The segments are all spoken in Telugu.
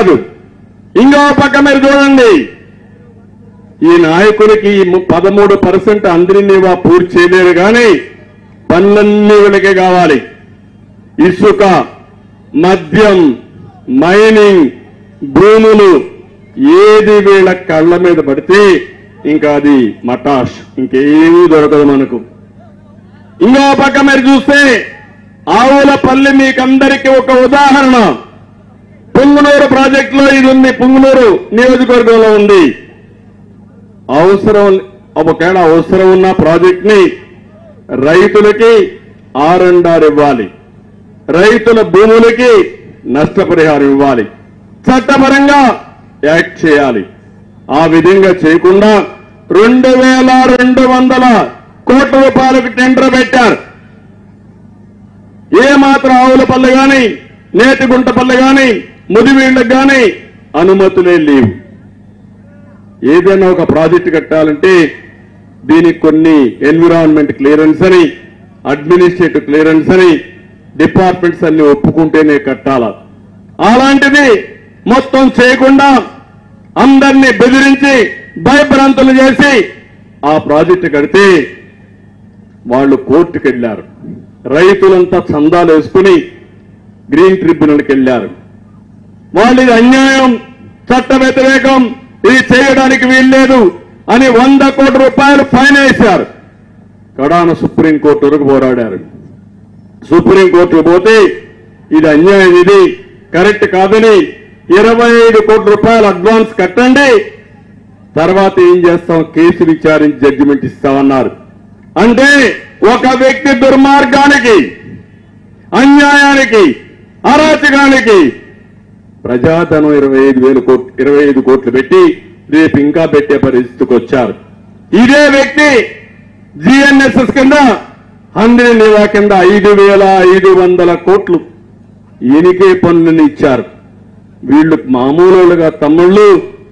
కాదు ఇంకో పక్క మీరు చూడండి ఈ నాయకులకి ఈ ము- పదమూడు పర్సెంట్ అందరినీ వా పూర్తి చేయలేరు కానీ పనులన్నీ వీళ్ళకే కావాలి ఇసుక మద్యం మైనింగ్ భూములు ఏది వీళ్ళ కళ్ళ మీద పడితే ఇంకా అది మటాష్ ఇంకేమీ దొరకదు మనకు ఇంకో పక్క మీరు చూస్తే ఆవులపల్లి మీకందరికీ ఒక ఉదాహరణ పుంగునూరు ప్రాజెక్టులో ఇది ఉంది పుంగునూరు నియోజకవర్గంలో ఉంది అవసరం ఒకవేళ అవసరం ఉన్న ప్రాజెక్ట్ ని రైతులకి ఆర్ అండ్ ఆర్ ఇవ్వాలి రైతుల భూములకి నష్టపరిహారం ఇవ్వాలి చట్టపరంగా యాక్ట్ చేయాలి ఆ విధంగా చేయకుండా రెండు వేల రెండు వందల కోట్ల రూపాయలకు టెండర్ పెట్టారు ఏ మాత్రం ఆవుల పల్లె గాని నేతిగుంట పల్లె గాని ముదివీళ్లకు గాని అనుమతులే లేవు ఏదైనా ఒక ప్రాజెక్ట్ కట్టాలంటే దీనికి కొన్ని ఎన్విరాన్మెంట్ క్లియరెన్స్ అని అడ్మినిస్ట్రేటివ్ క్లియరెన్స్ అని డిపార్ట్మెంట్స్ అన్ని ఒప్పుకుంటేనే కట్టాల అలాంటిది మొత్తం చేయకుండా అందరినీ బెదిరించి భయభ్రాంతులు చేసి ఆ ప్రాజెక్టు కడితే వాళ్ళు కోర్టుకు వెళ్లారు రైతులంతా చందాలు వేసుకుని గ్రీన్ ట్రిబ్యునల్కి వెళ్లారు వాళ్ళు ఇది అన్యాయం చట్ట వ్యతిరేకం ఇది చేయడానికి వీల్లేదు అని వంద కోట్ల రూపాయలు ఫైన్ వేశారు కడాన సుప్రీంకోర్టు వరకు పోరాడారు సుప్రీంకోర్టుకు పోతే ఇది అన్యాయం ఇది కరెక్ట్ కాదని ఇరవై ఐదు కోట్ల రూపాయలు అడ్వాన్స్ కట్టండి తర్వాత ఏం చేస్తాం కేసు విచారించి జడ్జిమెంట్ ఇస్తామన్నారు అంటే ఒక వ్యక్తి దుర్మార్గానికి అన్యాయానికి అరాచకానికి ప్రజాధనం ఇరవై ఐదు వేలు కోట్లు ఇరవై ఐదు కోట్లు పెట్టి రేపు ఇంకా పెట్టే పరిస్థితికి వచ్చారు ఇదే వ్యక్తి జిఎన్ఎస్ఎస్ కింద హండ్రెడ్ నివా కింద ఐదు వేల ఐదు వందల కోట్లు ఈయనకే పన్నుని ఇచ్చారు వీళ్ళు మామూలుగా తమ్ముళ్ళు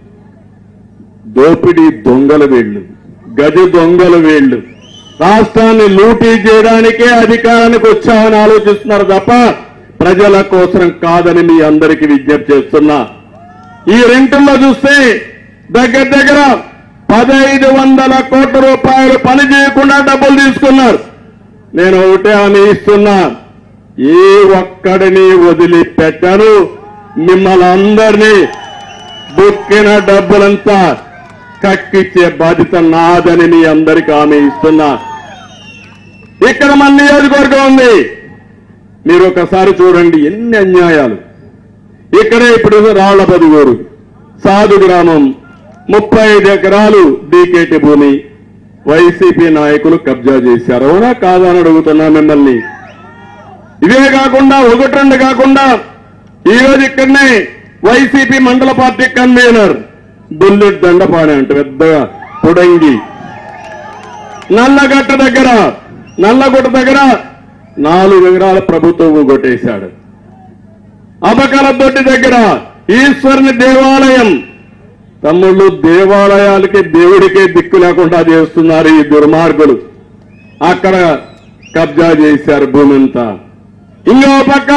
దోపిడీ దొంగల వీళ్ళు గది దొంగల వీళ్ళు రాష్ట్రాన్ని లూటీ చేయడానికే అధికారానికి వచ్చామని ఆలోచిస్తున్నారు తప్ప ప్రజల కోసం కాదని మీ అందరికీ విజ్ఞప్తి చేస్తున్నా ఈ రెంటుల్లో చూస్తే దగ్గర దగ్గర పదహైదు వందల కోట్ల రూపాయలు పని చేయకుండా డబ్బులు తీసుకున్నారు నేను ఒకటే హామీ ఇస్తున్నా ఏ ఒక్కడిని వదిలిపెట్టాను మిమ్మల్ని అందరినీ బుక్కిన డబ్బులంతా కక్కిచ్చే బాధ్యత నాదని మీ అందరికీ హామీ ఇస్తున్నా ఇక్కడ మన నియోజకవర్గం ఉంది మీరు ఒకసారి చూడండి ఎన్ని అన్యాయాలు ఇక్కడే ఇప్పుడు రాళ్ల పదిగోరు సాధు గ్రామం ముప్పై ఐదు ఎకరాలు డీకేటి భూమి వైసీపీ నాయకులు కబ్జా చేశారు అవునా కాదా అని అడుగుతున్నా మిమ్మల్ని ఇవే కాకుండా ఒకటి రెండు కాకుండా ఈ రోజు ఇక్కడనే వైసీపీ మండల పార్టీ కన్వీనర్ బుల్లెట్ దండపాణి అంట పెద్దగా పొడంగి నల్లగట్ట దగ్గర నల్లగుట్ట దగ్గర నాలుగు ఎకరాల ప్రభుత్వం కొట్టేశాడు అబకల దొడ్డి దగ్గర ఈశ్వరుని దేవాలయం తమ్ముళ్ళు దేవాలయాలకి దేవుడికే దిక్కు లేకుండా చేస్తున్నారు ఈ దుర్మార్గులు అక్కడ కబ్జా చేశారు భూమి అంతా ఇంకో పక్క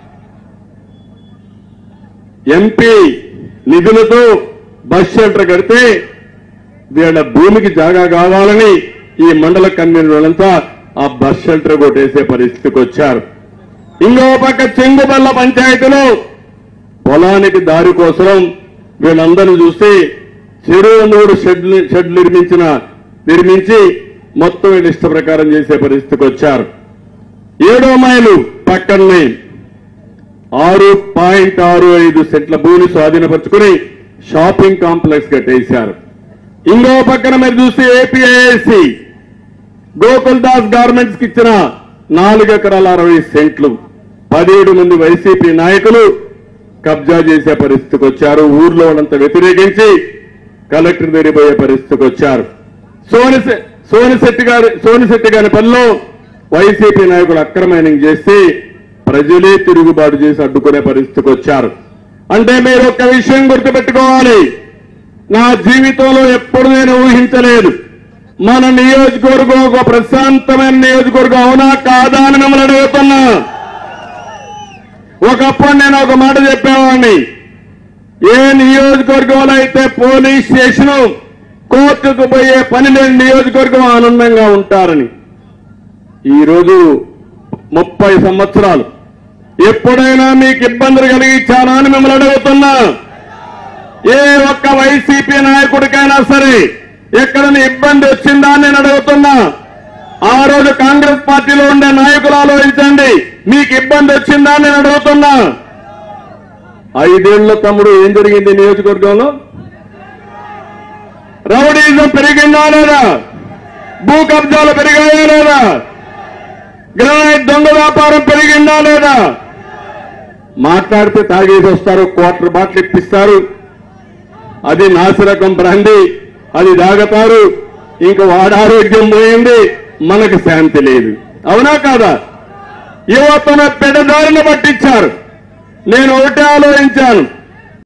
ఎంపీ నిధులతో బస్ షెల్టర్ కడితే వీళ్ళ భూమికి జాగా కావాలని ఈ మండల కన్వీనర్లంతా ఆ బస్ షెల్టర్ కొట్టేసే పరిస్థితికి వచ్చారు ఇంకో పక్క చెంగుబల్ల పంచాయతీలో పొలానికి దారి కోసం వీళ్ళందరూ చూస్తే చెరువు నూడు షెడ్లు షెడ్ నిర్మించిన నిర్మించి మొత్తం వీళ్ళు ఇష్ట ప్రకారం చేసే పరిస్థితికి వచ్చారు ఏడో మైలు పక్కనే ఆరు పాయింట్ ఆరు ఐదు సెంట్ల భూమిని స్వాధీనపరుచుకుని షాపింగ్ కాంప్లెక్స్ కట్టేశారు ఇంకో పక్కన మీరు చూస్తే ఏపీఐసి గోకుల్ దాస్ గార్మెంట్స్ కి ఇచ్చిన నాలుగు ఎకరాల అరవై సెంట్లు పదిహేడు మంది వైసీపీ నాయకులు కబ్జా చేసే పరిస్థితికి వచ్చారు ఊర్లో వాళ్ళంతా వ్యతిరేకించి కలెక్టర్ దగ్గర పోయే పరిస్థితికి వచ్చారు సోనిశె సోనిశెట్టి గారి సోనిశెట్టి గారి పనిలో వైసీపీ నాయకులు అక్రమైనింగ్ చేసి ప్రజలే తిరుగుబాటు చేసి అడ్డుకునే పరిస్థితికి వచ్చారు అంటే మీరు ఒక్క విషయం గుర్తుపెట్టుకోవాలి నా జీవితంలో ఎప్పుడు నేను ఊహించలేదు మన నియోజకవర్గం ఒక ప్రశాంతమైన నియోజకవర్గం అవునా కాదా అని మిమ్మల్ని అడుగుతున్నా ఒకప్పుడు నేను ఒక మాట చెప్పేవాడిని ఏ నియోజకవర్గంలో అయితే పోలీస్ స్టేషన్ కోర్టుకు పోయే పని లేని నియోజకవర్గం ఆనందంగా ఉంటారని ఈరోజు ముప్పై సంవత్సరాలు ఎప్పుడైనా మీకు ఇబ్బందులు కలిగించానా అని మిమ్మల్ని అడుగుతున్నా ఏ ఒక్క వైసీపీ నాయకుడికైనా సరే ఎక్కడైనా ఇబ్బంది వచ్చిందా అని నేను అడుగుతున్నా ఆ రోజు కాంగ్రెస్ పార్టీలో ఉండే నాయకులు ఆలోచించండి మీకు ఇబ్బంది వచ్చిందా అని నేను అడుగుతున్నా ఐదేళ్ల తమ్ముడు ఏం జరిగింది నియోజకవర్గంలో రౌడీజం పెరిగిందా లేదా భూ కబ్జాలు పెరిగాయా లేదా గ్రానైట్ దొంగ వ్యాపారం పెరిగిందా లేదా మాట్లాడితే తాగేసి వస్తారు క్వార్టర్ బాటిల్ ఇప్పిస్తారు అది నాసిరకం బ్రాంది అది తాగతారు ఇంక వాడి ఆరోగ్యం పోయింది మనకు శాంతి లేదు అవునా కాదా యువతను పెడదారిన పట్టించారు నేను ఒకటే ఆలోచించాను